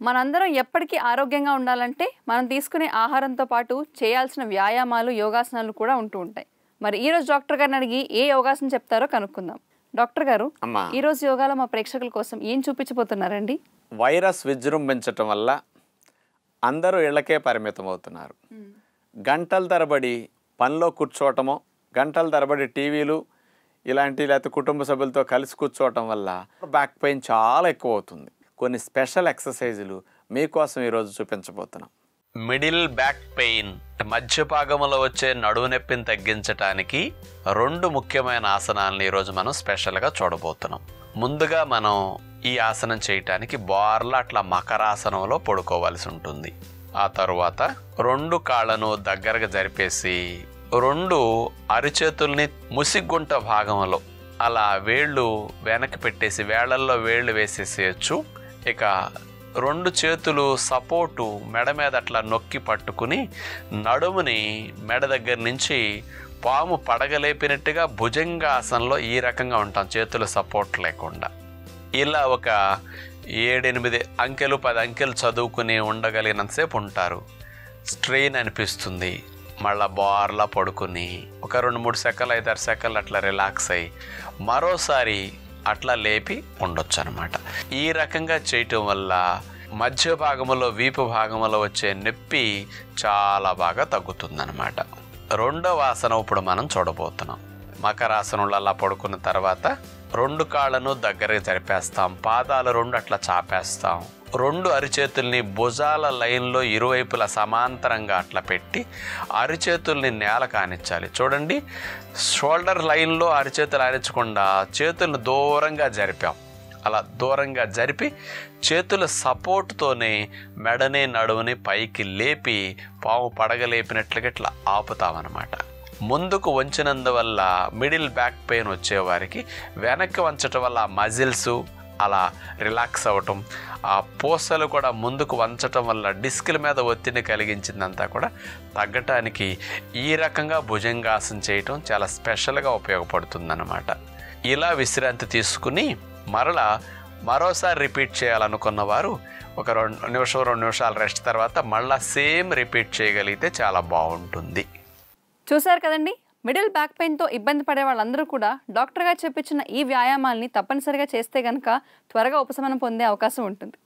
మనందరం ఎప్పటికీ ఆరోగ్యంగా ఉండాలంటే మనం తీసుకునే ఆహారంతో పాటు చేయాల్సిన వ్యాయామాలు యోగాసనాలు కూడా ఉంటూ ఉంటాయి మరి ఈ రోజు డాక్టర్ గారిని అడిగి ఏ యోగాసనం చెప్తారో కనుక్కుందాం డాక్టర్ గారు అమ్మా ఈ రోజు యోగాలో మా ప్రేక్షకుల కోసం ఏం చూపించబోతున్నారండి వైరస్ విజృంభించటం వల్ల అందరూ ఇళ్ళకే పరిమితం అవుతున్నారు గంటల తరబడి పనిలో కూర్చోవటమో గంటల తరబడి టీవీలు ఇలాంటి లేకపోతే కుటుంబ సభ్యులతో కలిసి కూర్చోవటం వల్ల బ్యాక్ పెయిన్ చాలా ఎక్కువ అవుతుంది కొన్ని స్పెషల్ ఎక్సర్సైజులు మీకోసం ఈరోజు చూపించబోతున్నాం మిడిల్ బ్యాక్ పెయిన్ మధ్య భాగంలో వచ్చే నడువు నొప్పిని తగ్గించటానికి రెండు ముఖ్యమైన ఆసనాలను ఈరోజు మనం స్పెషల్గా చూడబోతున్నాం ముందుగా మనం ఈ ఆసనం చేయటానికి బోర్లా అట్లా మకరాసనంలో పడుకోవాల్సి ఉంటుంది ఆ తరువాత రెండు కాళ్ళను దగ్గరగా జరిపేసి రెండు అరిచేతుల్ని ముసిగుంట భాగంలో అలా వేళ్ళు వెనక్కి పెట్టేసి వేళ్లల్లో వేళ్ళు వేసేసేయచ్చు ఇక రెండు చేతులు సపోర్టు మెడ మీద అట్లా నొక్కి పట్టుకుని నడుముని మెడ దగ్గర నుంచి పాము పడగలేపినట్టుగా భుజంగాసనంలో ఈ రకంగా ఉంటాం చేతులు సపోర్ట్ లేకుండా ఇలా ఒక ఏడెనిమిది అంకెలు పది అంకెలు చదువుకుని ఉండగలిగినంతసేపు ఉంటారు స్ట్రెయిన్ అనిపిస్తుంది మళ్ళా బార్లా పడుకుని ఒక రెండు మూడు సెకలు ఐదారు సెకలు అట్లా రిలాక్స్ అయ్యి మరోసారి అట్లా లేపి ఉండొచ్చు అనమాట ఈ రకంగా చేయటం వల్ల మధ్య భాగంలో వీపు భాగంలో వచ్చే నొప్పి చాలా బాగా తగ్గుతుందన్నమాట రెండవ ఆసనం ఇప్పుడు మనం చూడబోతున్నాం మకరాసనంలో అలా పడుకున్న తర్వాత రెండు కాళ్ళను దగ్గరగా జరిపేస్తాం పాదాలు రెండు అట్లా చాపేస్తాం రెండు అరిచేతుల్ని భుజాల లైన్లో ఇరువైపులా సమాంతరంగా అట్లా పెట్టి అరిచేతుల్ని నేల కానిచ్చాలి చూడండి షోల్డర్ లైన్లో అరిచేతులు ఆడించకుండా చేతులను దూరంగా జరిపాం అలా దూరంగా జరిపి చేతుల సపోర్ట్తోనే మెడని నడువుని పైకి లేపి పాము పడగలేపినట్లుగా ఇట్లా ఆపుతామన్నమాట ముందుకు వంచినందువల్ల మిడిల్ బ్యాక్ పెయిన్ వచ్చేవారికి వెనక్కి వంచటం వల్ల మజిల్స్ అలా రిలాక్స్ అవ్వటం ఆ పూసలు కూడా ముందుకు వంచటం వల్ల డిస్కుల మీద ఒత్తిడి కలిగించిందంతా కూడా తగ్గటానికి ఈ రకంగా భుజంగాసనం చేయటం చాలా స్పెషల్గా ఉపయోగపడుతుందన్నమాట ఇలా విశ్రాంతి తీసుకుని మరలా మరోసారి రిపీట్ చేయాలనుకున్న వారు ఒక రెండు నిమిషం రెండు నిమిషాలు రెస్ట్ తర్వాత మళ్ళా సేమ్ రిపీట్ చేయగలిగితే చాలా బాగుంటుంది చూశారు కదండి మిడిల్ బ్యాక్ పెయిన్తో ఇబ్బంది పడే వాళ్ళందరూ కూడా డాక్టర్ గారు చెప్పించిన ఈ వ్యాయామాల్ని తప్పనిసరిగా చేస్తే గనక త్వరగా ఉపశమనం పొందే అవకాశం ఉంటుంది